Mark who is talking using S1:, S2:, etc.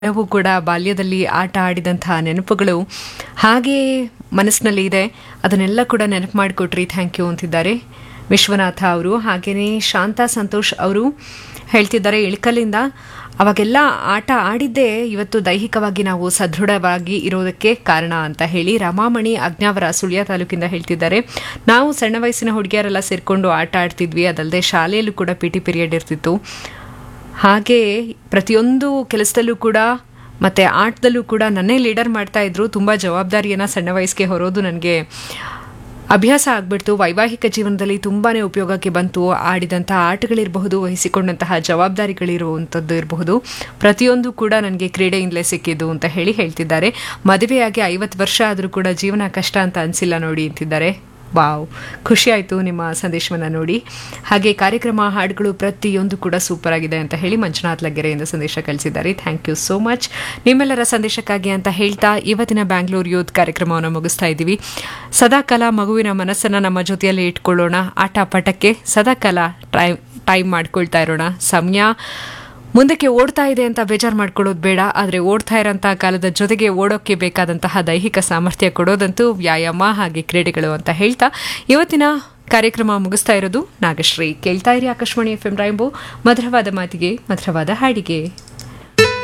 S1: ನಾವು ಕೂಡ ಬಾಲ್ಯದಲ್ಲಿ ಆಟ ಆಡಿದಂತಹ ನೆನಪುಗಳು ಹಾಗೇ ಮನಸ್ಸಿನಲ್ಲಿ ಇದೆ ಅದನ್ನೆಲ್ಲ ಕೂಡ ನೆನಪು ಮಾಡಿಕೊಟ್ರಿ ಥ್ಯಾಂಕ್ ಯು ಅಂತಿದ್ದಾರೆ ವಿಶ್ವನಾಥ ಅವರು ಹಾಗೆಯೇ ಶಾಂತಾ ಸಂತೋಷ್ ಅವರು ಹೇಳ್ತಿದ್ದಾರೆ ಇಳಕಲಿಂದ ಅವಾಗೆಲ್ಲ ಆಟ ಆಡಿದ್ದೇ ಇವತ್ತು ದೈಹಿಕವಾಗಿ ನಾವು ಸದೃಢವಾಗಿ ಇರೋದಕ್ಕೆ ಕಾರಣ ಅಂತ ಹೇಳಿ ರಮಾಮಣಿ ಅಜ್ಞಾವರ ಸುಳ್ಯ ತಾಲೂಕಿಂದ ಹೇಳ್ತಿದ್ದಾರೆ ನಾವು ಸಣ್ಣ ವಯಸ್ಸಿನ ಹುಡುಗಿಯರೆಲ್ಲ ಸೇರಿಕೊಂಡು ಆಟ ಆಡ್ತಿದ್ವಿ ಅದಲ್ಲದೆ ಶಾಲೆಯಲ್ಲೂ ಕೂಡ ಪಿ ಟಿ ಪೀರಿಯಡ್ ಇರ್ತಿತ್ತು ಹಾಗೆ ಪ್ರತಿಯೊಂದು ಕೆಲಸದಲ್ಲೂ ಕೂಡ ಮತ್ತು ಆಟದಲ್ಲೂ ಕೂಡ ನನ್ನೇ ಲೀಡರ್ ಮಾಡ್ತಾ ಇದ್ರು ತುಂಬ ಜವಾಬ್ದಾರಿಯನ್ನು ಸಣ್ಣ ವಯಸ್ಸಿಗೆ ಹೊರೋದು ನನಗೆ ಅಭ್ಯಾಸ ಆಗ್ಬಿಡ್ತು ವೈವಾಹಿಕ ಜೀವನದಲ್ಲಿ ತುಂಬಾ ಉಪಯೋಗಕ್ಕೆ ಬಂತು ಆಡಿದಂತಹ ಆಟಗಳಿರಬಹುದು ವಹಿಸಿಕೊಂಡಂತಹ ಜವಾಬ್ದಾರಿಗಳಿರುವಂಥದ್ದು ಇರಬಹುದು ಪ್ರತಿಯೊಂದು ಕೂಡ ನನಗೆ ಕ್ರೀಡೆಯಿಂದಲೇ ಸಿಕ್ಕಿದ್ದು ಅಂತ ಹೇಳಿ ಹೇಳ್ತಿದ್ದಾರೆ ಮದುವೆಯಾಗಿ ಐವತ್ತು ವರ್ಷ ಆದರೂ ಕೂಡ ಜೀವನ ಕಷ್ಟ ಅಂತ ಅನಿಸಿಲ್ಲ ನೋಡಿ ಅಂತಿದ್ದಾರೆ ವಾವ್ ಖುಷಿ ಆಯಿತು ನಿಮ್ಮ ಸಂದೇಶವನ್ನು ನೋಡಿ ಹಾಗೆ ಕಾರ್ಯಕ್ರಮ ಹಾಡುಗಳು ಪ್ರತಿಯೊಂದು ಕೂಡ ಸೂಪರ್ ಆಗಿದೆ ಅಂತ ಹೇಳಿ ಮಂಜುನಾಥ್ ಲಗ್ಗೆರೆಯಿಂದ ಸಂದೇಶ ಕಳಿಸಿದ್ದಾರೆ ಥ್ಯಾಂಕ್ ಯು ಸೋ ಮಚ್ ನಿಮ್ಮೆಲ್ಲರ ಸಂದೇಶಕ್ಕಾಗಿ ಅಂತ ಹೇಳ್ತಾ ಇವತ್ತಿನ ಬ್ಯಾಂಗ್ಳೂರ್ ಯೂತ್ ಕಾರ್ಯಕ್ರಮವನ್ನು ಮುಗಿಸ್ತಾ ಇದ್ದೀವಿ ಸದಾಕಾಲ ಮಗುವಿನ ಮನಸ್ಸನ್ನು ನಮ್ಮ ಜೊತೆಯಲ್ಲಿ ಇಟ್ಕೊಳ್ಳೋಣ ಆಟ ಪಾಠಕ್ಕೆ ಸದಾಕಾಲ ಟೈಮ್ ಟೈಮ್ ಮಾಡ್ಕೊಳ್ತಾ ಇರೋಣ ಸಮಯ ಮುಂದಕ್ಕೆ ಓಡ್ತಾ ಇದೆ ಅಂತ ಬೇಜಾರು ಮಾಡ್ಕೊಳ್ಳೋದು ಬೇಡ ಆದರೆ ಓಡ್ತಾ ಇರೋಂಥ ಕಾಲದ ಜೊತೆಗೆ ಓಡೋಕ್ಕೆ ಬೇಕಾದಂತಹ ದೈಹಿಕ ಸಾಮರ್ಥ್ಯ ಕೊಡೋದಂತೂ ವ್ಯಾಯಾಮ ಹಾಗೆ ಕ್ರೀಡೆಗಳು ಅಂತ ಹೇಳ್ತಾ ಇವತ್ತಿನ ಕಾರ್ಯಕ್ರಮ ಮುಗಿಸ್ತಾ ಇರೋದು ನಾಗಶ್ರೀ ಕೇಳ್ತಾ ಇರಿ ಆಕಾಶವಾಣಿ ಎಫ್ ಎಂ ರಾಯಂಬು ಮಧುರವಾದ ಮಾತಿಗೆ ಮಧುರವಾದ ಹಾಡಿಗೆ